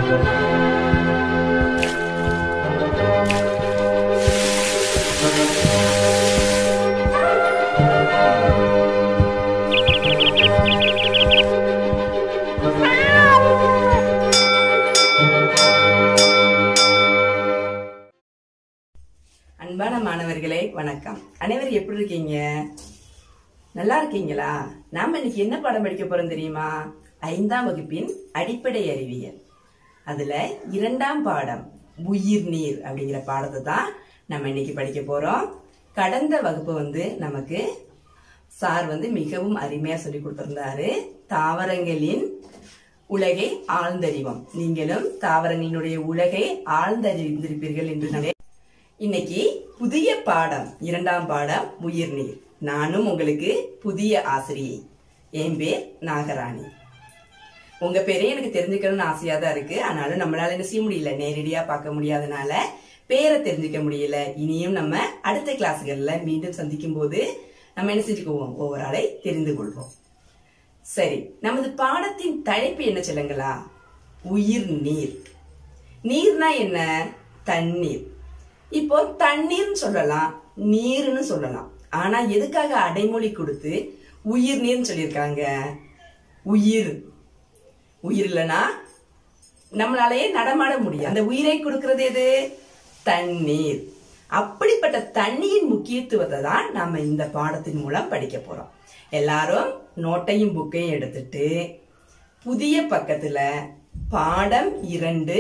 அன்பான மாணவர்களே வணக்கம் அனைவரும் எப்படி இருக்கீங்க நல்லா இருக்கீங்களா நாம இன்னைக்கு என்ன பாடம் படிக்க போறோம் தெரியுமா ஐந்தாம் வகுப்பின் அடிப்படை அறிவியல் அதுல இரண்டாம் பாடம் உயிர் நீர் அப்படிங்கிற பாடத்தை தான் நம்ம இன்னைக்கு படிக்க போறோம் கடந்த வகுப்பு வந்து நமக்கு சார் வந்து மிகவும் அருமையா சொல்லி கொடுத்திருந்தாரு தாவரங்களின் உலகை ஆழ்ந்தறிவோம் நீங்களும் தாவரங்களினுடைய உலகை ஆழ்ந்தறிந்திருப்பீர்கள் என்று நினை இன்னைக்கு புதிய பாடம் இரண்டாம் பாடம் உயிர்நீர் நானும் உங்களுக்கு புதிய ஆசிரியை என் பேர் நாகராணி உங்க பேரே எனக்கு தெரிஞ்சுக்கணும்னு ஆசையா தான் இருக்கு ஆனாலும் நம்மளால என்ன செய்ய முடியல நேரடியா பார்க்க முடியாதனால பேரை தெரிஞ்சுக்க முடியல இனியும் நம்ம அடுத்த கிளாஸ்கள்ல மீண்டும் சந்திக்கும் போது நம்ம என்ன செஞ்சுக்குவோம் ஒவ்வொரு ஆளை தெரிந்து கொள்வோம் சரி நமது பாடத்தின் தலைப்பு என்ன சொல்லுங்களா உயிர் நீர் நீர்னா என்ன தண்ணீர் இப்போ தண்ணீர்னு சொல்லலாம் நீர்னு சொல்லலாம் ஆனா எதுக்காக அடைமொழி கொடுத்து உயிர் நீர்னு சொல்லியிருக்காங்க உயிர் உயிர் இல்லைன்னா நம்மளாலேயே நடமாட முடியும் அந்த உயிரை கொடுக்கிறது எது தண்ணீர் அப்படிப்பட்ட தண்ணியின் முக்கியத்துவத்தை தான் நாம இந்த பாடத்தின் மூலம் படிக்க போறோம் எல்லாரும் நோட்டையும் புக்கையும் எடுத்துட்டு புதிய பக்கத்துல பாடம் இரண்டு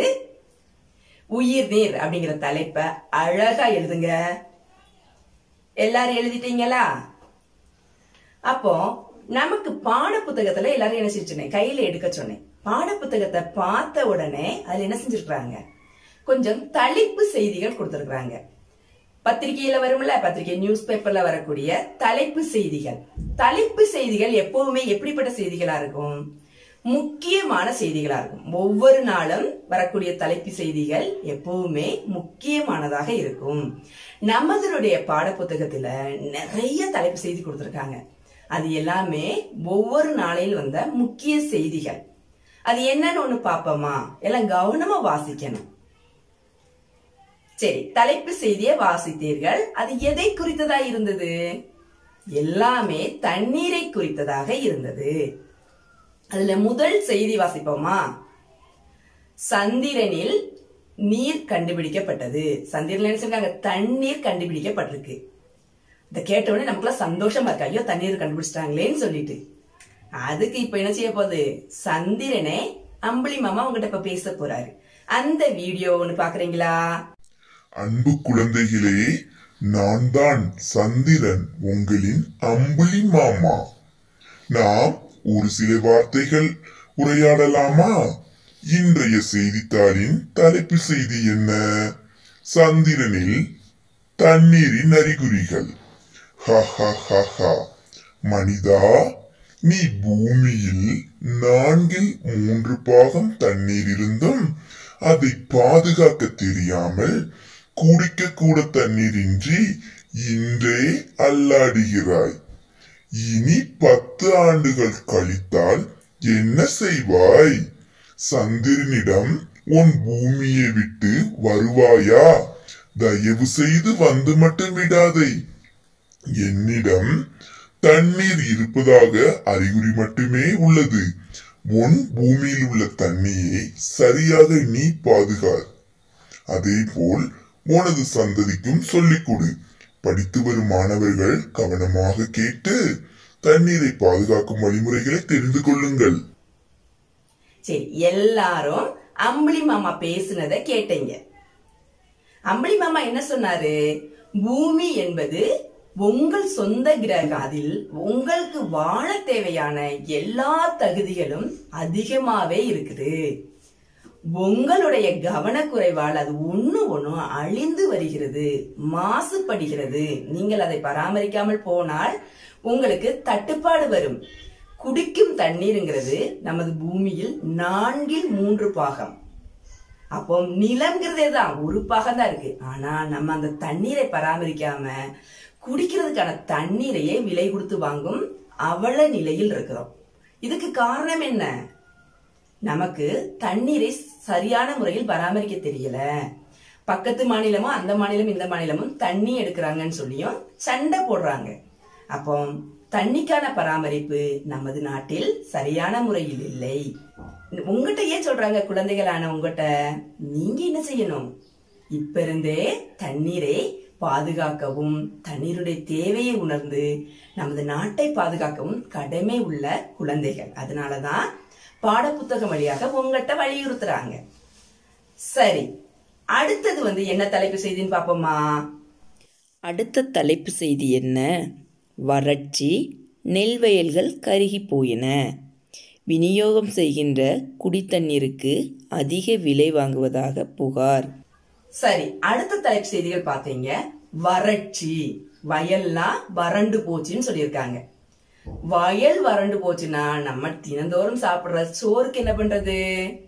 உயிர் நீர் அப்படிங்கிற தலைப்ப அழகா எழுதுங்க எல்லாரும் எழுதிட்டீங்களா அப்போ நமக்கு பாட புத்தகத்துல எல்லாரும் என்ன செஞ்சு சொன்னேன் கையில எடுக்க சொன்னேன் பாட புத்தகத்தை பார்த்த உடனே அதுல என்ன செஞ்சிருக்காங்க கொஞ்சம் தலைப்பு செய்திகள் கொடுத்திருக்காங்க பத்திரிகையில வரும்ல பத்திரிகை நியூஸ் பேப்பர்ல வரக்கூடிய தலைப்பு செய்திகள் தலைப்பு செய்திகள் எப்பவுமே எப்படிப்பட்ட செய்திகளா இருக்கும் முக்கியமான செய்திகளா இருக்கும் ஒவ்வொரு நாளும் வரக்கூடிய தலைப்பு செய்திகள் எப்பவுமே முக்கியமானதாக இருக்கும் நமதனுடைய பாடப்புத்தகத்துல நிறைய தலைப்பு செய்தி கொடுத்திருக்காங்க அது எல்லாமே ஒவ்வொரு நாளையில் வந்த முக்கிய செய்திகள் அது என்னன்னு ஒண்ணு பாப்போமா எல்லாம் கவனமா வாசிக்கணும் சரி தலைப்பு செய்தியை வாசித்தீர்கள் அது எதை குறித்ததா இருந்தது எல்லாமே தண்ணீரை குறித்ததாக இருந்தது அதுல முதல் செய்தி வாசிப்போமா சந்திரனில் நீர் கண்டுபிடிக்கப்பட்டது சந்திரன்ல என்ன சொல்றாங்க தண்ணீர் கண்டுபிடிக்கப்பட்டிருக்கு இத கேட்ட உடனே நமக்குலாம் சந்தோஷமா இருக்கு ஐயோ தண்ணீர் கண்டுபிடிச்சிட்டாங்களேன்னு சொல்லிட்டு அதுக்கு இப்ப என்ன செய்ய போகுது சந்திரனை அம்புலி மாமா உங்ககிட்ட இப்ப பேச போறாரு அந்த வீடியோ ஒண்ணு பாக்குறீங்களா அன்பு குழந்தைகளே நான் தான் சந்திரன் உங்களின் அம்புலி மாமா நாம் ஒரு சில வார்த்தைகள் உரையாடலாமா இன்றைய செய்தித்தாளின் தலைப்பு செய்தி என்ன சந்திரனில் தண்ணீரின் அறிகுறிகள் ஹ ஹ ஹ ஹ. மனிதா நீ பூமியில் நான்கில் மூன்று பாகம் தண்ணீர் இருந்தும் அதை பாதுகாக்க தெரியாமல் குடிக்க கூட தண்ணீரின்றி இன்றே அல்லாடுகிறாய் இனி பத்து ஆண்டுகள் கழித்தால் என்ன செய்வாய் சந்திரனிடம் உன் பூமியை விட்டு வருவாயா தயவு செய்து வந்து மட்டும் விடாதே என்னிடம் தண்ணீர் இருப்பதாக அறிகுறி மட்டுமே உள்ளது உன் பூமியில் உள்ள தண்ணியை சரியாக நீ பாதுகார் அதேபோல் உனது சந்ததிக்கும் சொல்லிக் கொடு படித்து வரும் மாணவர்கள் கவனமாக கேட்டு தண்ணீரை பாதுகாக்கும் வழிமுறைகளை தெரிந்து கொள்ளுங்கள் சரி எல்லாரும் அம்புலி மாமா பேசுனதை கேட்டீங்க அம்புலி மாமா என்ன சொன்னாரு பூமி என்பது உங்கள் சொந்த கிரகம் அதில் உங்களுக்கு வாழ தேவையான எல்லா தகுதிகளும் அதிகமாவே இருக்குது உங்களுடைய கவனக்குறைவால் அது ஒண்ணு ஒண்ணும் அழிந்து வருகிறது மாசுபடுகிறது நீங்கள் அதை பராமரிக்காமல் போனால் உங்களுக்கு தட்டுப்பாடு வரும் குடிக்கும் தண்ணீருங்கிறது நமது பூமியில் நான்கில் மூன்று பாகம் அப்போ நிலம்ங்கிறதே தான் ஒரு பாகம் தான் இருக்கு ஆனா நம்ம அந்த தண்ணீரை பராமரிக்காம குடிக்கிறதுக்கான தண்ணீரையே விலை கொடுத்து வாங்கும் அவல நிலையில் இருக்கிறோம் இதுக்கு காரணம் என்ன நமக்கு தண்ணீரை சரியான முறையில் பராமரிக்க தெரியல பக்கத்து மாநிலமும் அந்த மாநிலம் இந்த மாநிலமும் தண்ணி எடுக்கிறாங்கன்னு சொல்லியும் சண்டை போடுறாங்க அப்போ தண்ணிக்கான பராமரிப்பு நமது நாட்டில் சரியான முறையில் இல்லை உங்ககிட்ட ஏன் சொல்றாங்க குழந்தைகளான உங்ககிட்ட நீங்க என்ன செய்யணும் இப்ப இருந்தே தண்ணீரை பாதுகாக்கவும் தண்ணீருடைய தேவையை உணர்ந்து நமது நாட்டை பாதுகாக்கவும் கடமை உள்ள குழந்தைகள் அதனாலதான் பாடப்புத்தகம் வழியாக உங்ககிட்ட வலியுறுத்துறாங்க சரி அடுத்தது வந்து என்ன தலைப்பு செய்தின்னு பாப்போமா அடுத்த தலைப்பு செய்தி என்ன வறட்சி நெல் வயல்கள் கருகி போயின விநியோகம் செய்கின்ற குடித்தண்ணீருக்கு அதிக விலை வாங்குவதாக புகார் சரி அடுத்த தலைப்பு செய்திகள் பாத்தீங்க வறட்சி வயல்லாம் வறண்டு போச்சுன்னு சொல்லியிருக்காங்க வயல் வறண்டு போச்சுன்னா நம்ம தினந்தோறும் சாப்பிடுற சோறுக்கு என்ன பண்றது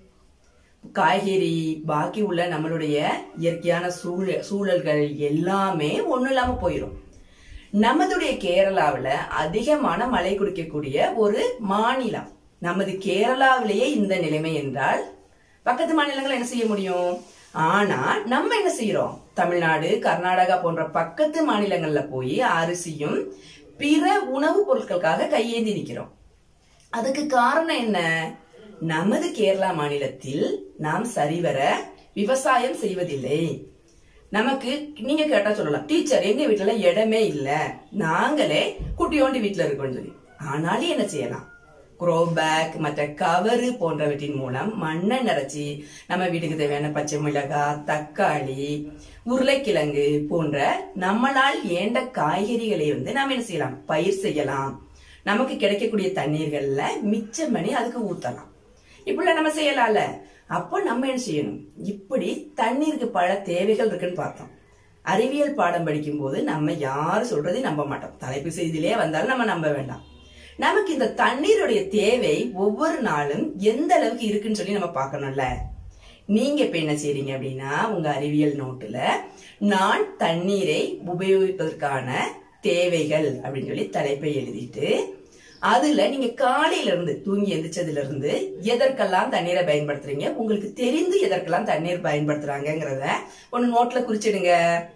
காய்கறி பாக்கி உள்ள நம்மளுடைய இயற்கையான சூழல் சூழல்கள் எல்லாமே ஒண்ணும் இல்லாம போயிடும் நமதுடைய கேரளாவுல அதிகமான மழை குடிக்கக்கூடிய ஒரு மாநிலம் நமது கேரளாவிலேயே இந்த நிலைமை என்றால் பக்கத்து மாநிலங்கள் என்ன செய்ய முடியும் ஆனா நம்ம என்ன செய்யறோம் தமிழ்நாடு கர்நாடகா போன்ற பக்கத்து மாநிலங்கள்ல போய் அரிசியும் பிற உணவுப் பொருட்களுக்காக கையேந்தி நிக்கிறோம் அதுக்கு காரணம் என்ன நமது கேரளா மாநிலத்தில் நாம் சரிவர விவசாயம் செய்வதில்லை நமக்கு நீங்க கேட்டா சொல்லலாம் டீச்சர் எங்க வீட்டுல இடமே இல்ல நாங்களே குட்டியோண்டி வீட்டுல இருக்கோம்னு சொல்லி ஆனாலும் என்ன செய்யலாம் க்ரோ பேக் மற்ற கவரு போன்றவற்றின் மூலம் மண்ணை நிறைச்சி நம்ம வீட்டுக்கு தேவையான பச்சை மிளகாய் தக்காளி உருளைக்கிழங்கு போன்ற நம்மளால் ஏண்ட காய்கறிகளை வந்து நாம் என்ன செய்யலாம் பயிர் செய்யலாம் நமக்கு கிடைக்கக்கூடிய தண்ணீர்கள்ல மிச்சம் பண்ணி அதுக்கு ஊத்தலாம் இப்படிலாம் நம்ம செய்யலாம்ல அப்போ நம்ம என்ன செய்யணும் இப்படி தண்ணீருக்கு பல தேவைகள் இருக்குன்னு பார்த்தோம் அறிவியல் பாடம் படிக்கும் போது நம்ம யாரும் சொல்றதையும் நம்ப மாட்டோம் தலைப்பு செய்தியிலே வந்தாலும் நம்ம நம்ப வேண்டாம் நமக்கு இந்த தண்ணீருடைய தேவை ஒவ்வொரு நாளும் எந்த அளவுக்கு இருக்குன்னு சொல்லி நம்ம பார்க்கணும்ல நீங்க இப்ப என்ன செய்றீங்க அப்படின்னா உங்க அறிவியல் நோட்டுல நான் தண்ணீரை உபயோகிப்பதற்கான தேவைகள் அப்படின்னு சொல்லி தலைப்பை எழுதிட்டு அதுல நீங்க காலையில இருந்து தூங்கி எந்திரிச்சதுல இருந்து எதற்கெல்லாம் தண்ணீரை பயன்படுத்துறீங்க உங்களுக்கு தெரிந்து எதற்கெல்லாம் தண்ணீர் பயன்படுத்துறாங்கங்கிறத ஒன்னு நோட்ல குறிச்சிடுங்க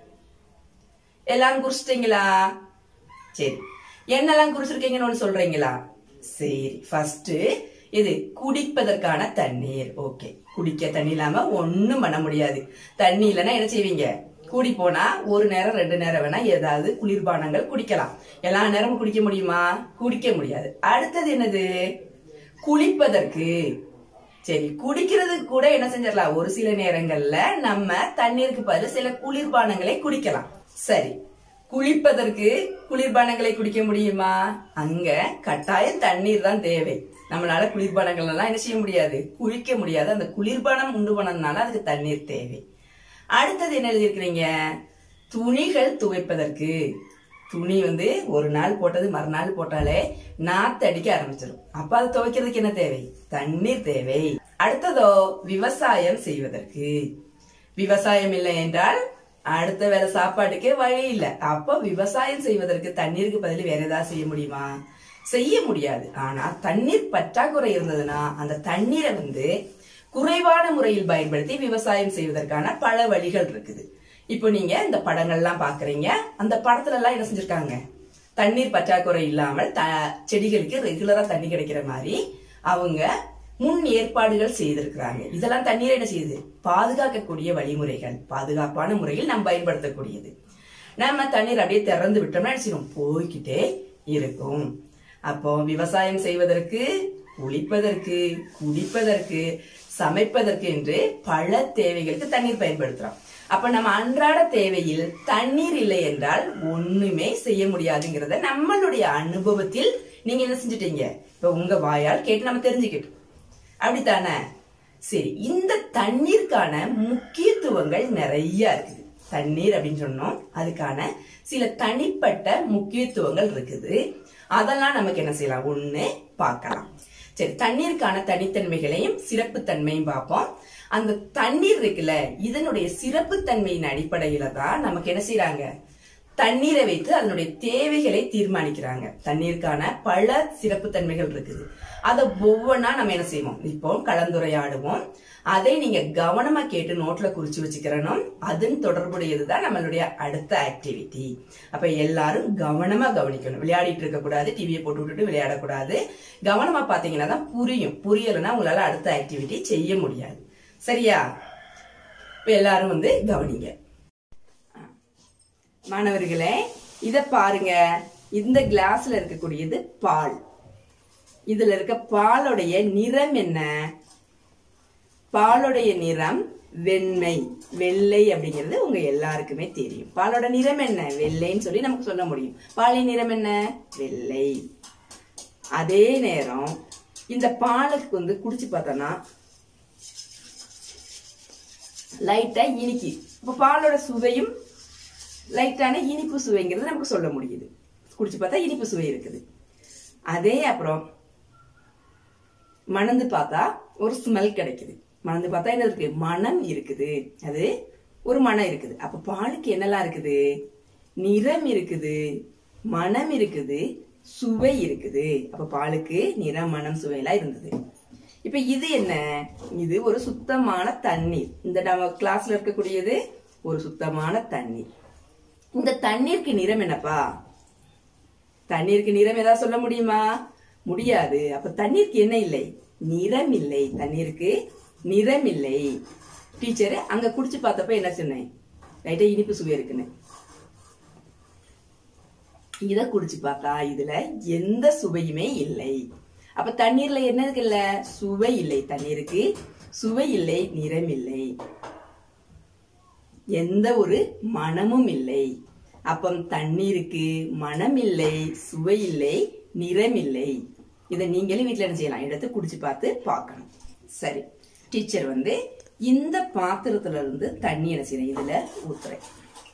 எல்லாம் குறிச்சிட்டீங்களா சரி என்னெல்லாம் குறிச்சிருக்கீங்கன்னு ஒண்ணு சொல்றீங்களா சரி ஃபர்ஸ்ட் இது குடிப்பதற்கான தண்ணீர் ஓகே குடிக்க தண்ணி இல்லாம ஒண்ணும் பண்ண முடியாது தண்ணி இல்லைன்னா என்ன செய்வீங்க கூடி போனா ஒரு நேரம் ரெண்டு நேரம் வேணா ஏதாவது குளிர்பானங்கள் குடிக்கலாம் எல்லா நேரமும் குடிக்க முடியுமா குடிக்க முடியாது அடுத்தது என்னது குளிப்பதற்கு சரி குடிக்கிறதுக்கு கூட என்ன செஞ்சிடலாம் ஒரு சில நேரங்கள்ல நம்ம தண்ணீருக்கு பதில் சில குளிர்பானங்களை குடிக்கலாம் சரி குளிப்பதற்கு குளிர்பானங்களை குடிக்க முடியுமா அங்க கட்டாயம் தண்ணீர் தான் தேவை நம்மளால குளிர்பானங்கள் எல்லாம் என்ன செய்ய முடியாது குளிக்க முடியாது அந்த குளிர்பானம் உண்டு பண்ணதுனால அதுக்கு தண்ணீர் தேவை அடுத்தது என்ன எழுதியிருக்கிறீங்க துணிகள் துவைப்பதற்கு துணி வந்து ஒரு நாள் போட்டது மறுநாள் போட்டாலே நாத்து அடிக்க ஆரம்பிச்சிடும் அப்ப அது துவைக்கிறதுக்கு என்ன தேவை தண்ணீர் தேவை அடுத்ததோ விவசாயம் செய்வதற்கு விவசாயம் இல்லை என்றால் அடுத்த வேலை சாப்பாட்டுக்கு வழி இல்லை அப்போ விவசாயம் செய்வதற்கு தண்ணீருக்கு பதில் வேற ஏதாவது செய்ய முடியுமா செய்ய முடியாது ஆனா தண்ணீர் பற்றாக்குறை இருந்ததுன்னா அந்த தண்ணீரை வந்து குறைவான முறையில் பயன்படுத்தி விவசாயம் செய்வதற்கான பல வழிகள் இருக்குது இப்போ நீங்க இந்த படங்கள்லாம் பாக்குறீங்க அந்த படத்துல எல்லாம் என்ன செஞ்சிருக்காங்க தண்ணீர் பற்றாக்குறை இல்லாமல் த செடிகளுக்கு ரெகுலரா தண்ணி கிடைக்கிற மாதிரி அவங்க முன் ஏற்பாடுகள் செய்திருக்கிறாங்க இதெல்லாம் தண்ணீரை என்ன செய்யுது பாதுகாக்கக்கூடிய வழிமுறைகள் பாதுகாப்பான முறையில் நாம் பயன்படுத்தக்கூடியது நம்ம தண்ணீர் அப்படியே திறந்து விட்டோம்னா என்ன செய்யும் போய்கிட்டே இருக்கும் அப்போ விவசாயம் செய்வதற்கு குளிப்பதற்கு குடிப்பதற்கு சமைப்பதற்கு என்று பல தேவைகளுக்கு தண்ணீர் பயன்படுத்துறோம் அப்ப நம்ம அன்றாட தேவையில் தண்ணீர் இல்லை என்றால் ஒண்ணுமே செய்ய முடியாதுங்கிறத நம்மளுடைய அனுபவத்தில் நீங்க என்ன செஞ்சுட்டீங்க இப்ப உங்க வாயால் கேட்டு நம்ம தெரிஞ்சுக்கிட்டோம் அப்படித்தானே சரி இந்த தண்ணீருக்கான முக்கியத்துவங்கள் நிறைய இருக்குது தண்ணீர் அப்படின்னு சொன்னோம் அதுக்கான சில தனிப்பட்ட முக்கியத்துவங்கள் இருக்குது அதெல்லாம் நமக்கு என்ன செய்யலாம் ஒண்ணு பார்க்கலாம் சரி தண்ணீருக்கான தனித்தன்மைகளையும் சிறப்பு தன்மையும் பார்ப்போம் அந்த தண்ணீர் இருக்குல்ல இதனுடைய சிறப்பு தன்மையின் அடிப்படையில தான் நமக்கு என்ன செய்யறாங்க தண்ணீரை வைத்து அதனுடைய தேவைகளை தீர்மானிக்கிறாங்க தண்ணீருக்கான பல சிறப்பு தன்மைகள் இருக்குது அதை ஒவ்வொன்றா நம்ம என்ன செய்வோம் இப்போ கலந்துரையாடுவோம் அதை நீங்க கவனமா கேட்டு நோட்ல குறிச்சு வச்சுக்கிறணும் அதன் தொடர்புடையதுதான் நம்மளுடைய அடுத்த ஆக்டிவிட்டி அப்ப எல்லாரும் கவனமா கவனிக்கணும் விளையாடிட்டு இருக்க கூடாது டிவியை போட்டு விட்டுட்டு விளையாடக்கூடாது கவனமா பாத்தீங்கன்னா தான் புரியும் புரியலைன்னா உங்களால அடுத்த ஆக்டிவிட்டி செய்ய முடியாது சரியா இப்ப எல்லாரும் வந்து கவனிங்க மாணவர்களே இத பாருங்க இந்த கிளாஸ்ல இருக்கக்கூடியது பால் இதுல இருக்க பாலுடைய நிறம் என்ன பாலுடைய நிறம் வெண்மை வெள்ளை அப்படிங்கிறது உங்க எல்லாருக்குமே தெரியும் பாலோட நிறம் என்ன வெள்ளைன்னு சொல்லி நமக்கு சொல்ல முடியும் பாலின் நிறம் என்ன வெள்ளை அதே நேரம் இந்த பாலுக்கு வந்து குடிச்சு பார்த்தோம்னா லைட்டா இனிக்கி இப்ப பாலோட சுவையும் லைட்டான இனிப்பு சுவைங்கிறது நமக்கு சொல்ல முடியுது குடிச்சு பார்த்தா இனிப்பு சுவை இருக்குது அதே அப்புறம் மணந்து பார்த்தா ஒரு ஸ்மெல் கிடைக்குது மணந்து பார்த்தா என்ன இருக்கு மனம் இருக்குது அது ஒரு மனம் இருக்குது அப்ப பாலுக்கு என்னெல்லாம் இருக்குது நிறம் இருக்குது மனம் இருக்குது சுவை இருக்குது அப்ப பாலுக்கு நிறம் மனம் சுவை எல்லாம் இருந்தது இப்ப இது என்ன இது ஒரு சுத்தமான தண்ணீர் இந்த நம்ம கிளாஸ்ல இருக்கக்கூடியது ஒரு சுத்தமான தண்ணீர் இந்த தண்ணீருக்கு நிறம் என்னப்பா தண்ணீருக்கு நிறம் ஏதாவது சொல்ல முடியுமா முடியாது அப்ப தண்ணீருக்கு என்ன இல்லை நிறம் இல்லை தண்ணீருக்கு நிறம் இல்லை டீச்சர் அங்க குடிச்சு பார்த்தப்ப என்ன சொன்னேன் லைட்டா இனிப்பு சுவை இருக்குன்னு இத குடிச்சு பார்த்தா இதுல எந்த சுவையுமே இல்லை அப்ப தண்ணீர்ல என்ன இருக்குல்ல சுவை இல்லை தண்ணீருக்கு சுவை இல்லை நிறம் இல்லை எந்த ஒரு மனமும் இல்லை அப்பம் தண்ணீருக்கு மனம் இல்லை சுவை இல்லை நிறம் இல்லை இதை நீங்களே வீட்டில் என்ன செய்யலாம் எடுத்து குடிச்சு பார்த்து பார்க்கணும் சரி டீச்சர் வந்து இந்த பாத்திரத்துல இருந்து தண்ணி என்ன செய்யறேன் இதுல ஊத்துறேன்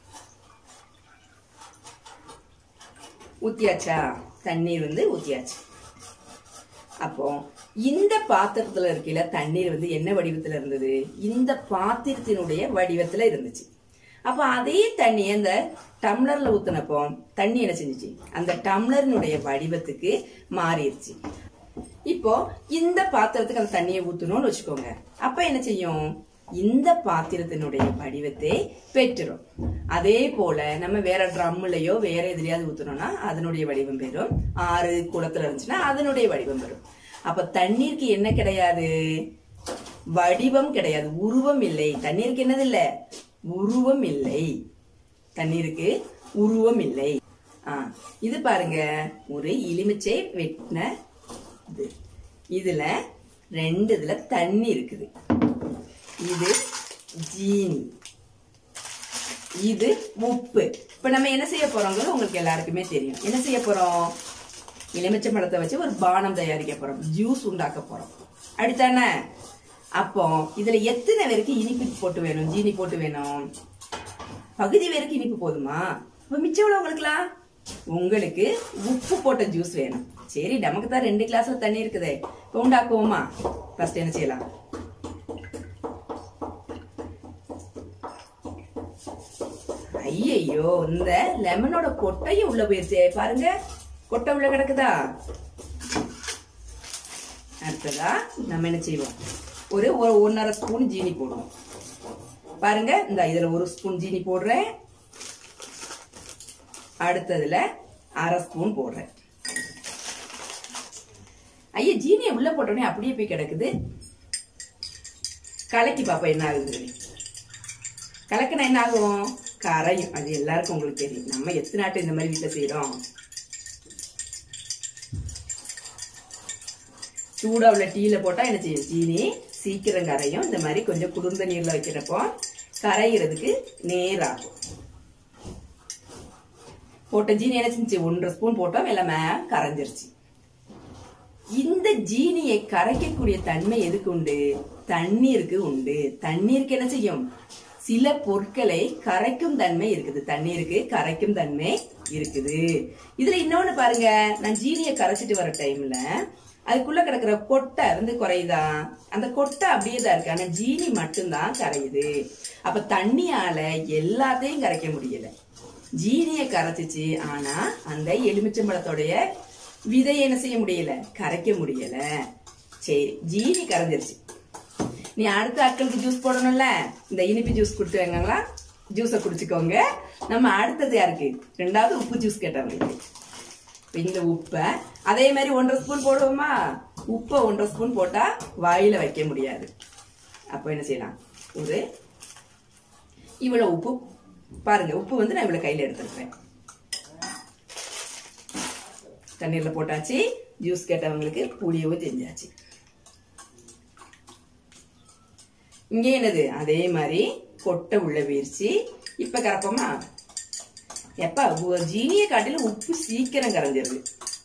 ஊத்தியாச்சா தண்ணீர் வந்து ஊத்தியாச்சு அப்போ இந்த பாத்திரத்துல இருக்கையில தண்ணீர் வந்து என்ன வடிவத்துல இருந்தது இந்த பாத்திரத்தினுடைய வடிவத்துல இருந்துச்சு அப்ப அதே தண்ணி அந்த டம்ளர்ல ஊத்துனப்போ தண்ணி என்ன செஞ்சுச்சு அந்த டம்ளரினுடைய வடிவத்துக்கு மாறிடுச்சு இப்போ இந்த பாத்திரத்துக்கு அந்த தண்ணியை ஊத்தணும்னு வச்சுக்கோங்க அப்ப என்ன செய்யும் இந்த பாத்திரத்தினுடைய வடிவத்தை பெற்றுரும் அதே போல நம்ம வேற ட்ரம்லயோ வேற எதுலயாவது ஊத்தணும்னா அதனுடைய வடிவம் பெறும் ஆறு குளத்துல இருந்துச்சுன்னா அதனுடைய வடிவம் பெறும் அப்ப தண்ணீருக்கு என்ன கிடையாது வடிவம் கிடையாது உருவம் இல்லை தண்ணீருக்கு என்னது இல்ல உருவம் இல்லை தண்ணீருக்கு உருவம் இல்லை ஆ இது பாருங்க ஒரு எலுமிச்சை வெட்டின இது இதுல ரெண்டு இதுல தண்ணி இருக்குது இது ஜீனி இது உப்பு இப்ப நம்ம என்ன செய்ய போறோங்கிறது உங்களுக்கு எல்லாருக்குமே தெரியும் என்ன செய்ய போறோம் எலுமிச்சை பழத்தை வச்சு ஒரு பானம் தயாரிக்க போறோம் ஜூஸ் உண்டாக்க போறோம் அப்படித்தானே அப்போ இதுல எத்தனை பேருக்கு இனிப்பு போட்டு வேணும் ஜீனி போட்டு வேணும் பகுதி பேருக்கு இனிப்பு போதுமா இப்ப மிச்சம் உள்ளவங்களுக்குலாம் உங்களுக்கு உப்பு போட்ட ஜூஸ் வேணும் சரி நமக்கு தான் ரெண்டு கிளாஸ்ல தண்ணி இருக்குதே இப்ப உண்டாக்குவோமா ஃபர்ஸ்ட் என்ன செய்யலாம் ஐயையோ இந்த லெமனோட கொட்டையும் உள்ள போயிருச்சே பாருங்க கொட்டை உள்ள கிடக்குதா அடுத்ததா நம்ம என்ன செய்வோம் ஒரு ஒரு ஒன்னரை ஸ்பூன் ஜீனி போடுவோம் பாருங்க இந்த இதுல ஒரு ஸ்பூன் ஜீனி போடுறேன் அடுத்ததுல அரை ஸ்பூன் போடுறேன் ஐயா ஜீனியை உள்ள போட்டோடனே அப்படியே போய் கிடக்குது கலக்கி பாப்பா என்ன ஆகுது கலக்கினா என்ன ஆகும் கரையும் அது எல்லாருக்கும் உங்களுக்கு தெரியும் நம்ம எத்தனை நாட்டு இந்த மாதிரி வீட்டில் செய்யறோம் சூடா உள்ள டீல போட்டா என்ன செய்யும் சீனி சீக்கிரம் கரையும் இந்த மாதிரி கொஞ்சம் குளிர்ந்த நீர்ல வைக்கிறப்போ கரைகிறதுக்கு நேராகும் போட்ட ஜீனி என்ன செஞ்சு ஒன்றரை ஸ்பூன் போட்டோம் எல்லாமே கரைஞ்சிருச்சு இந்த ஜீனியை கரைக்கக்கூடிய தன்மை எதுக்கு உண்டு தண்ணீருக்கு உண்டு தண்ணீருக்கு என்ன செய்யும் சில பொருட்களை கரைக்கும் தன்மை இருக்குது தண்ணீருக்கு கரைக்கும் தன்மை இருக்குது இதுல இன்னொன்னு பாருங்க நான் ஜீனியை கரைச்சிட்டு வர டைம்ல அதுக்குள்ள கிடக்குற கொட்டை வந்து குறையுதா அந்த கொட்டை அப்படியே தான் இருக்கு ஆனா ஜீனி மட்டும்தான் கரையுது அப்ப தண்ணியால எல்லாத்தையும் கரைக்க முடியல ஜீனியை கரைச்சிச்சு ஆனா அந்த எலுமிச்சம்பழத்தோடைய விதையை என்ன செய்ய முடியல கரைக்க முடியல சரி ஜீனி கரைஞ்சிருச்சு நீ அடுத்த ஆட்களுக்கு ஜூஸ் போடணும்ல இந்த இனிப்பு ஜூஸ் கொடுத்து வைங்களா ஜூஸை குடிச்சுக்கோங்க நம்ம அடுத்தது யாருக்கு ரெண்டாவது உப்பு ஜூஸ் கேட்டவங்களுக்கு இப்ப இந்த உப்பை அதே மாதிரி ஒன்றரை ஸ்பூன் போடுவோமா உப்பை ஒன்றரை ஸ்பூன் போட்டா வாயில வைக்க முடியாது அப்போ என்ன செய்யலாம் ஒரு இவ்வளவு உப்பு பாருங்க உப்பு வந்து நான் இவ்வளவு கையில எடுத்திருக்கேன் தண்ணீர்ல போட்டாச்சு ஜூஸ் கேட்டவங்களுக்கு புளியவும் செஞ்சாச்சு இங்கே என்னது அதே மாதிரி கொட்டை உள்ள வீர்ச்சி இப்ப கரைப்போமா எப்ப ஒரு ஜீனியை காட்டிலும் உப்பு சீக்கிரம் கரைஞ்சிருது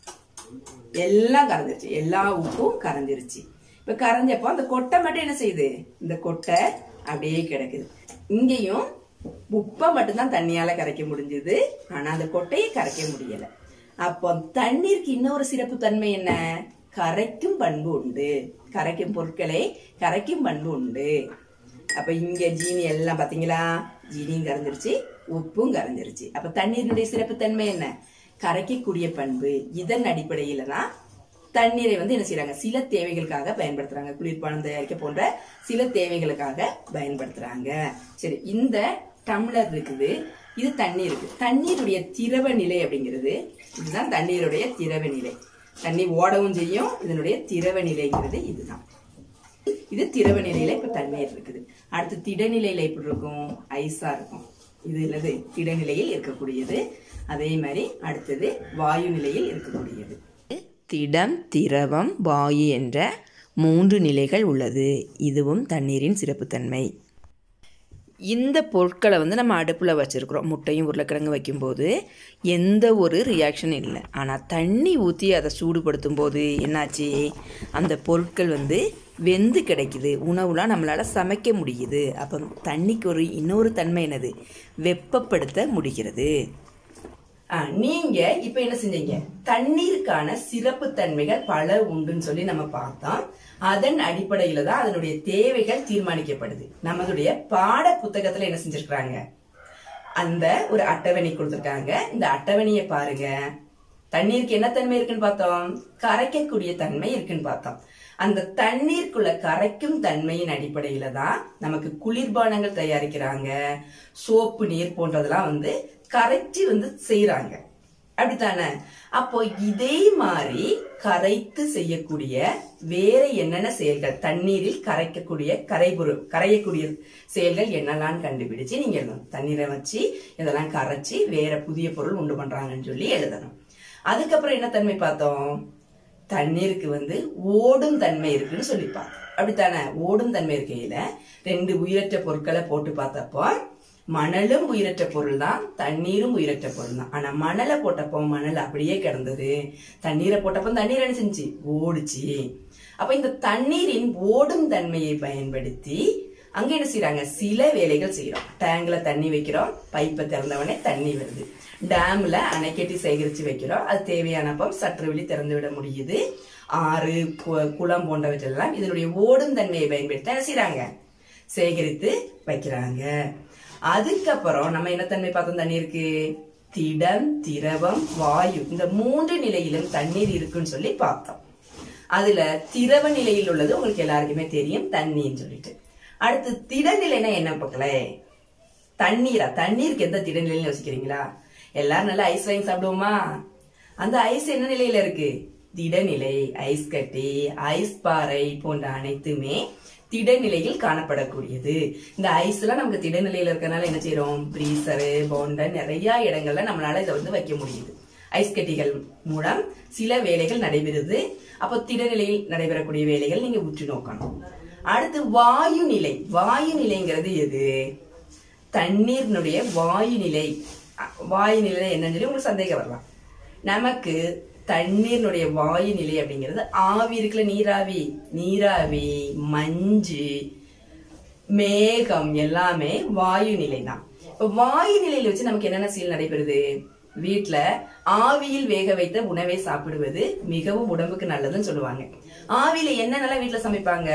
எல்லாம் கரைஞ்சிருச்சு எல்லா உப்பும் கரைஞ்சிருச்சு இப்ப கரைஞ்சப்போ அந்த கொட்டை மட்டும் என்ன செய்யுது இந்த கொட்டை அப்படியே கிடக்குது இங்கேயும் உப்பை மட்டும்தான் தண்ணியால கரைக்க முடிஞ்சது ஆனா அந்த கொட்டையை கரைக்க முடியல அப்போ தண்ணீருக்கு இன்னொரு சிறப்பு தன்மை என்ன கரைக்கும் பண்பு உண்டு கரைக்கும் பொருட்களை கரைக்கும் பண்பு உண்டு அப்ப இங்க ஜீனி எல்லாம் பாத்தீங்களா ஜீனியும் கரைஞ்சிருச்சு உப்பும் கரைஞ்சிருச்சு அப்ப தண்ணீரினுடைய சிறப்பு தன்மை என்ன கரைக்கக்கூடிய பண்பு இதன் அடிப்படையில தான் தண்ணீரை வந்து என்ன செய்யறாங்க சில தேவைகளுக்காக பயன்படுத்துறாங்க குளிர்பானம் தயாரிக்க போன்ற சில தேவைகளுக்காக பயன்படுத்துறாங்க சரி இந்த டம்ளர் இருக்குது இது தண்ணி இருக்கு தண்ணீருடைய திரவ நிலை அப்படிங்கிறது இதுதான் தண்ணீருடைய திரவ நிலை தண்ணி ஓடவும் செய்யும் இதனுடைய திரவ நிலைங்கிறது இதுதான் இது திரவ நிலையில இப்ப தண்ணீர் இருக்குது அடுத்து திடநிலையில எப்படி இருக்கும் ஐஸா இருக்கும் இது என்னது திடநிலையில் இருக்கக்கூடியது அதே மாதிரி அடுத்தது வாயு நிலையில் இருக்கக்கூடியது திடம் திரவம் வாயு என்ற மூன்று நிலைகள் உள்ளது இதுவும் தண்ணீரின் சிறப்புத்தன்மை இந்த பொருட்களை வந்து நம்ம அடுப்பில் வச்சுருக்குறோம் முட்டையும் உருளைக்கிழங்கு வைக்கும்போது எந்த ஒரு ரியாக்ஷன் இல்லை ஆனால் தண்ணி ஊற்றி அதை சூடுபடுத்தும் போது என்னாச்சு அந்த பொருட்கள் வந்து வெந்து கிடைக்குது உணவுலாம் நம்மளால் சமைக்க முடியுது அப்போ தண்ணிக்கு ஒரு இன்னொரு தன்மை என்னது வெப்பப்படுத்த முடிகிறது ஆ, நீங்க இப்ப என்ன செஞ்சீங்க தண்ணீருக்கான சிறப்பு தன்மைகள் பல உண்டுன்னு சொல்லி நம்ம பார்த்தோம் அதன் அடிப்படையில தான் அதனுடைய தேவைகள் தீர்மானிக்கப்படுது நம்மளுடைய பாட புத்தகத்துல என்ன செஞ்சிருக்காங்க அந்த ஒரு அட்டவணை கொடுத்திருக்காங்க இந்த அட்டவணையை பாருங்க தண்ணீருக்கு என்ன தன்மை இருக்குன்னு பார்த்தோம் கரைக்கக்கூடிய தன்மை இருக்குன்னு பார்த்தோம் அந்த தண்ணீருக்குள்ள கரைக்கும் தன்மையின் அடிப்படையில தான் நமக்கு குளிர்பானங்கள் தயாரிக்கிறாங்க சோப்பு நீர் போன்றதெல்லாம் வந்து கரைச்சி வந்து செய்யறாங்க அப்படித்தானே அப்போ இதே மாதிரி கரைத்து செய்யக்கூடிய வேற என்னென்ன செயல்கள் தண்ணீரில் கரைக்கக்கூடிய கரைபொருள் கரையக்கூடிய செயல்கள் என்னெல்லாம் கண்டுபிடிச்சு நீங்க எழுதணும் தண்ணீரை வச்சு இதெல்லாம் கரைச்சி வேற புதிய பொருள் உண்டு பண்றாங்கன்னு சொல்லி எழுதணும் அதுக்கப்புறம் என்ன தன்மை பார்த்தோம் தண்ணீருக்கு வந்து ஓடும் தன்மை இருக்குன்னு சொல்லி பார்த்தோம் அப்படித்தானே ஓடும் தன்மை இருக்கையில ரெண்டு உயிரற்ற பொருட்களை போட்டு பார்த்தப்போ மணலும் உயிரற்ற பொருள் தான் தண்ணீரும் உயிரற்ற பொருள் தான் ஆனா மணலை போட்டப்போ மணல் அப்படியே கிடந்தது தண்ணீரை போட்டப்போ தண்ணீர் என்ன செஞ்சு ஓடுச்சு அப்ப இந்த தண்ணீரின் ஓடும் தன்மையை பயன்படுத்தி அங்க என்ன செய்யறாங்க சில வேலைகள் செய்யறோம் டேங்க்ல தண்ணி வைக்கிறோம் பைப்பை திறந்தவொடனே தண்ணி வருது டேம்ல அணை கட்டி சேகரிச்சு வைக்கிறோம் அது தேவையானப்போ சற்று வெளி திறந்து விட முடியுது ஆறு கு- குளம் போன்றவற்றெல்லாம் இதனுடைய ஓடும் தன்மையை பயன்படுத்தி என்ன செய்யறாங்க சேகரித்து வைக்கிறாங்க அதுக்கப்புறம் நம்ம என்ன தன்மை பார்த்தோம் தண்ணீருக்கு திடம் திரவம் வாயு இந்த மூன்று நிலையிலும் தண்ணீர் இருக்குன்னு சொல்லி பார்த்தோம் அதுல திரவ நிலையில் உள்ளது உங்களுக்கு எல்லாருக்குமே தெரியும் தண்ணின்னு சொல்லிட்டு அடுத்து திடநிலைனா என்ன மக்களே தண்ணீரா தண்ணீருக்கு எந்த திடநிலையில யோசிக்கிறீங்களா எல்லாரும் நல்லா ஐஸ் வாங்கி சாப்பிடுவோமா அந்த ஐஸ் என்ன நிலையில இருக்கு திடநிலை ஐஸ் கட்டி ஐஸ் பாறை போன்ற அனைத்துமே திடநிலையில் காணப்படக்கூடியது இந்த ஐஸ் எல்லாம் நமக்கு திடநிலையில இருக்கறனால என்ன செய்யறோம் பிரீசரு போண்டன் நிறைய இடங்கள்ல நம்மளால இதை வந்து வைக்க முடியுது ஐஸ் கட்டிகள் மூலம் சில வேலைகள் நடைபெறுது அப்போ திடநிலையில் நடைபெறக்கூடிய வேலைகள் நீங்க உற்று நோக்கணும் அடுத்து வாயு நிலை வாயு நிலைங்கிறது எது தண்ணீரினுடைய வாயு நிலை அ- வாயு நிலை என்னன்னு சொல்லி உங்களுக்கு சந்தேகம் வரலாம் நமக்கு தண்ணீரினுடைய வாயு நிலை அப்படிங்கிறது ஆவி இருக்குல்ல நீராவி நீராவி மஞ்சு மேகம் எல்லாமே வாயு நிலை தான் இப்ப வாயு நிலையில வச்சு நமக்கு என்னென்ன செயல் நடைபெறுது வீட்ல ஆவியில் வேக வைத்த உணவை சாப்பிடுவது மிகவும் உடம்புக்கு நல்லதுன்னு சொல்லுவாங்க ஆவியில என்னென்னலாம் வீட்ல சமைப்பாங்க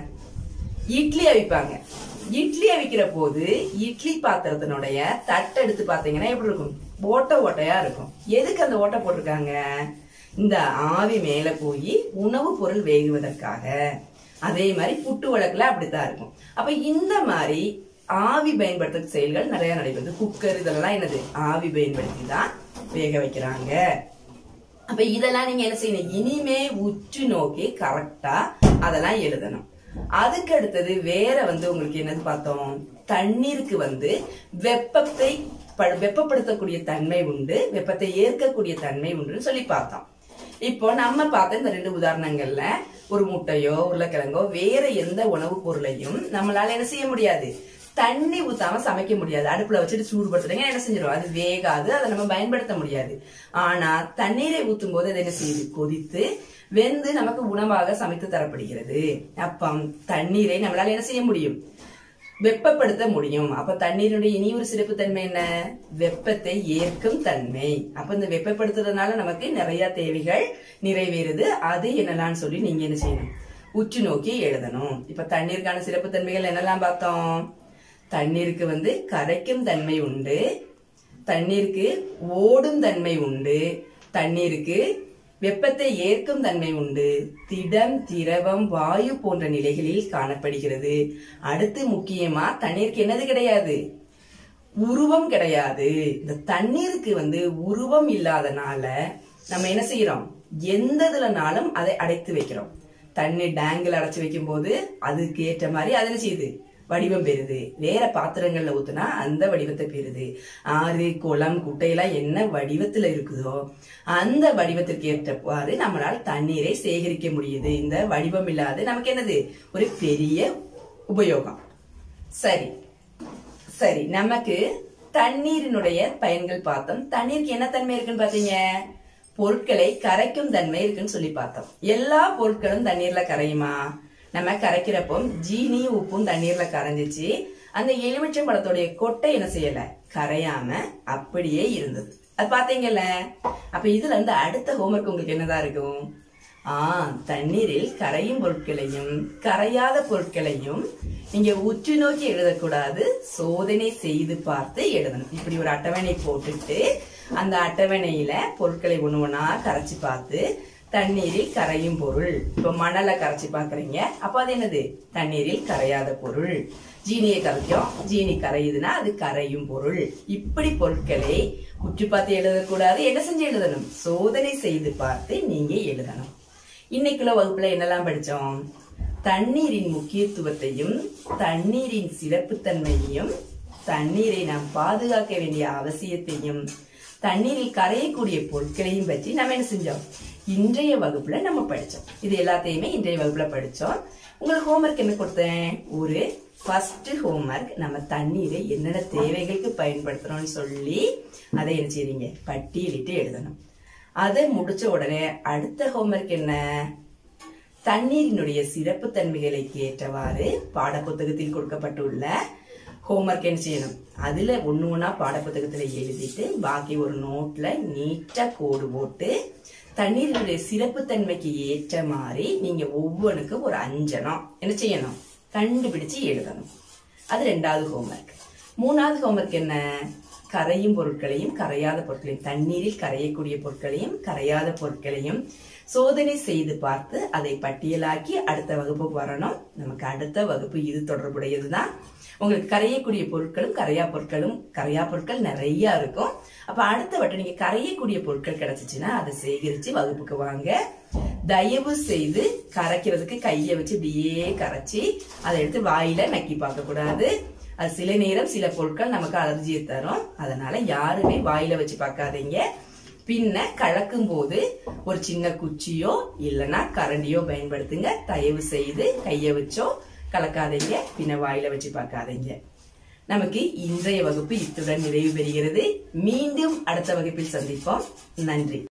இட்லி அவிப்பாங்க இட்லி அவிக்கிற போது இட்லி பாத்திரத்தினுடைய தட்டு எடுத்து பாத்தீங்கன்னா எப்படி இருக்கும் ஓட்டை ஓட்டையா இருக்கும் எதுக்கு அந்த ஓட்டை போட்டிருக்காங்க இந்த ஆவி மேல போய் உணவுப் பொருள் வேகுவதற்காக அதே மாதிரி புட்டு வழக்குல அப்படித்தான் இருக்கும் அப்ப இந்த மாதிரி ஆவி பயன்படுத்துற செயல்கள் நிறைய நடைபெறுது குக்கர் இதெல்லாம் என்னது ஆவி பயன்படுத்தி தான் வேக வைக்கிறாங்க அப்ப இதெல்லாம் நீங்க என்ன செய்யணும் இனிமே உற்று நோக்கி கரெக்டா அதெல்லாம் எழுதணும் அதுக்கு அடுத்தது வேற வந்து உங்களுக்கு என்னது பார்த்தோம் தண்ணீருக்கு வந்து வெப்பத்தை ப- வெப்பப்படுத்தக்கூடிய தன்மை உண்டு வெப்பத்தை ஏற்கக்கூடிய தன்மை உண்டுன்னு சொல்லி பார்த்தோம் இப்போ நம்ம பார்த்த இந்த ரெண்டு உதாரணங்கள்ல ஒரு முட்டையோ உருளைக்கிழங்கோ வேற எந்த உணவுப் பொருளையும் நம்மளால என்ன செய்ய முடியாது தண்ணி ஊத்தாம சமைக்க முடியாது அடுப்புல வச்சுட்டு சூடுபடுத்துறீங்க என்ன செஞ்சிடும் அது வேகாது அதை நம்ம பயன்படுத்த முடியாது ஆனா தண்ணீரை ஊத்தும் போது அது என்ன செய்யுது கொதித்து வெந்து நமக்கு உணவாக சமைத்து தரப்படுகிறது அப்பம் தண்ணீரை நம்மளால என்ன செய்ய முடியும் வெப்பப்படுத்த முடியும் அப்ப தண்ணீருடைய இனி ஒரு சிறப்பு தன்மை என்ன வெப்பத்தை ஏற்கும் தன்மை அப்ப இந்த வெப்பப்படுத்துறதுனால நமக்கு நிறைய தேவைகள் நிறைவேறுது அது என்னலான்னு சொல்லி நீங்க என்ன செய்யணும் உற்று நோக்கி எழுதணும் இப்ப தண்ணீருக்கான சிறப்பு தன்மைகள் என்னெல்லாம் பார்த்தோம் தண்ணீருக்கு வந்து கரைக்கும் தன்மை உண்டு தண்ணீருக்கு ஓடும் தன்மை உண்டு தண்ணீருக்கு வெப்பத்தை ஏற்கும் தன்மை உண்டு திடம் திரவம் வாயு போன்ற நிலைகளில் காணப்படுகிறது அடுத்து முக்கியமா தண்ணீருக்கு என்னது கிடையாது உருவம் கிடையாது இந்த தண்ணீருக்கு வந்து உருவம் இல்லாதனால நம்ம என்ன செய்யறோம் எந்த இதுலனாலும் அதை அடைத்து வைக்கிறோம் தண்ணீர் டேங்கில் அடைச்சு வைக்கும் போது அதுக்கு ஏற்ற மாதிரி அது என்ன செய்யுது வடிவம் பெறுது வேற பாத்திரங்கள்ல ஊத்துனா அந்த வடிவத்தை பெறுது ஆறு குளம் குட்டையெல்லாம் என்ன வடிவத்துல இருக்குதோ அந்த வடிவத்திற்கு ஏற்றவாறு நம்மளால் தண்ணீரை சேகரிக்க முடியுது இந்த வடிவம் இல்லாத நமக்கு என்னது ஒரு பெரிய உபயோகம் சரி சரி நமக்கு தண்ணீரினுடைய பயன்கள் பார்த்தோம் தண்ணீருக்கு என்ன தன்மை இருக்குன்னு பாத்தீங்க பொருட்களை கரைக்கும் தன்மை இருக்குன்னு சொல்லி பார்த்தோம் எல்லா பொருட்களும் தண்ணீர்ல கரையுமா நம்ம கரைக்கிறப்போ ஜீனியும் உப்பும் தண்ணீர்ல கரைஞ்சிச்சு அந்த எலுமிச்சம் பழத்தோடைய கொட்டை என்ன செய்யல கரையாம அப்படியே இருந்தது அது பாத்தீங்கல்ல அப்ப இதுல இருந்து அடுத்த ஹோம்ஒர்க் உங்களுக்கு என்னதான் இருக்கும் ஆ தண்ணீரில் கரையும் பொருட்களையும் கரையாத பொருட்களையும் நீங்க உற்று நோக்கி எழுதக்கூடாது சோதனை செய்து பார்த்து எழுதணும் இப்படி ஒரு அட்டவணை போட்டுட்டு அந்த அட்டவணையில பொருட்களை ஒண்ணு ஒண்ணா கரைச்சு பார்த்து தண்ணீரில் கரையும் பொருள் இப்ப மணலை கரைச்சு பாக்குறீங்க அப்ப அது என்னது தண்ணீரில் கரையாத பொருள் ஜீனியை கரைக்கும் ஜீனி கரையுதுன்னா அது கரையும் பொருள் இப்படி பொருட்களை உற்று பார்த்து எழுதக்கூடாது என்ன செஞ்சு எழுதணும் சோதனை செய்து பார்த்து நீங்க எழுதணும் இன்னைக்குள்ள வகுப்புல என்னெல்லாம் படிச்சோம் தண்ணீரின் முக்கியத்துவத்தையும் தண்ணீரின் சிறப்புத்தன்மையையும் தண்ணீரை நாம் பாதுகாக்க வேண்டிய அவசியத்தையும் தண்ணீரில் கரையக்கூடிய பொருட்களையும் பற்றி நம்ம என்ன செஞ்சோம் இன்றைய வகுப்புல நம்ம படிச்சோம் இது எல்லாத்தையுமே இன்றைய வகுப்புல படிச்சோம் உங்களுக்கு ஹோம்ஒர்க் என்ன கொடுத்தேன் ஒரு ஃபர்ஸ்ட் ஹோம்ஒர்க் நம்ம தண்ணீரை என்னென்ன தேவைகளுக்கு பயன்படுத்துறோம்னு சொல்லி அதை என்ன செய்றீங்க பட்டியலிட்டு எழுதணும் அதை முடிச்ச உடனே அடுத்த ஹோம்ஒர்க் என்ன தண்ணீரினுடைய சிறப்பு தன்மைகளுக்கு ஏற்றவாறு பாடப்புத்தகத்தில் கொடுக்கப்பட்டுள்ள ஹோம்ஒர்க் என்ன செய்யணும் அதுல ஒண்ணு ஒண்ணா பாடப்புத்தகத்துல எழுதிட்டு பாக்கி ஒரு நோட்ல நீட்டா கோடு போட்டு தண்ணீரினுடைய சிறப்பு தன்மைக்கு ஏற்ற மாதிரி நீங்க ஒவ்வொன்றுக்கும் ஒரு அஞ்சனம் என்ன செய்யணும் கண்டுபிடிச்சு எழுதணும் அது ரெண்டாவது ஹோம்ஒர்க் மூணாவது ஹோம்ஒர்க் என்ன கரையும் பொருட்களையும் கரையாத பொருட்களையும் தண்ணீரில் கரையக்கூடிய பொருட்களையும் கரையாத பொருட்களையும் சோதனை செய்து பார்த்து அதை பட்டியலாக்கி அடுத்த வகுப்புக்கு வரணும் நமக்கு அடுத்த வகுப்பு இது தொடர்புடையதுதான் உங்களுக்கு கரையக்கூடிய பொருட்களும் கரையா பொருட்களும் கரையா பொருட்கள் நிறைய இருக்கும் அப்ப அடுத்த வட்டம் நீங்க கரையக்கூடிய பொருட்கள் கிடைச்சிச்சுன்னா அதை சேகரிச்சு வகுப்புக்கு வாங்க தயவு செய்து கரைக்கிறதுக்கு கையை வச்சு இப்படியே கரைச்சி அதை எடுத்து வாயில நக்கி பார்க்க கூடாது அது சில நேரம் சில பொருட்கள் நமக்கு அலர்ஜியை தரும் அதனால யாருமே வாயில வச்சு பார்க்காதீங்க பின்ன கலக்கும் போது ஒரு சின்ன குச்சியோ இல்லனா கரண்டியோ பயன்படுத்துங்க தயவு செய்து கைய வச்சோ கலக்காதீங்க பின்ன வாயில வச்சு பார்க்காதீங்க நமக்கு இன்றைய வகுப்பு இத்துடன் நிறைவு பெறுகிறது மீண்டும் அடுத்த வகுப்பில் சந்திப்போம் நன்றி